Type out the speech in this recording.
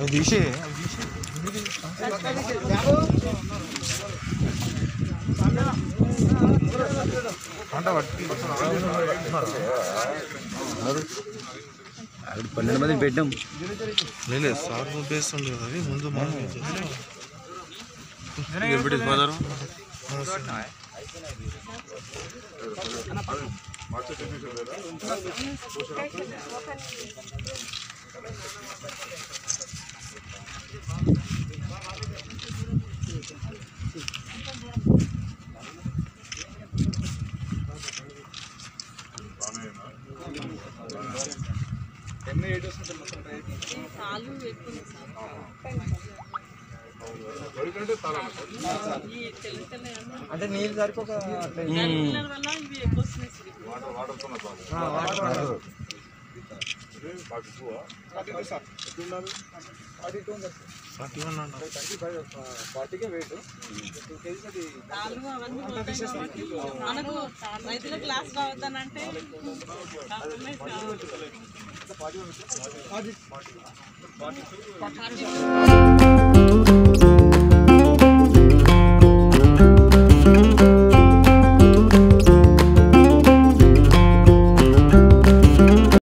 అది తీసే పంట పట్టి అక్కడ పన్నెండు మందిని పెట్టాం లేదు సార్ పంపిస్తుండే కదా అది ముందు మనం ఎప్పుడు ఫాదర్ కాలు ఎక్కువ ఈ తెల్ల తెల్ల ఏమో అంటే నీళ్ళు సరిపోక కలర్ వల్ల ఇవి ఎక్కువ వస్తున్నాయి సార్ ఇప్పుడు. ఫార్టీ వన్ అన్న ఫార్టీకే వెయిట్ కాలు అవన్నీ పోతాయి కాబట్టి మనకు రైతులకు లాస్ రావద్దనంటే కాంప్రమైజ్ కావాలి ఫార్టీ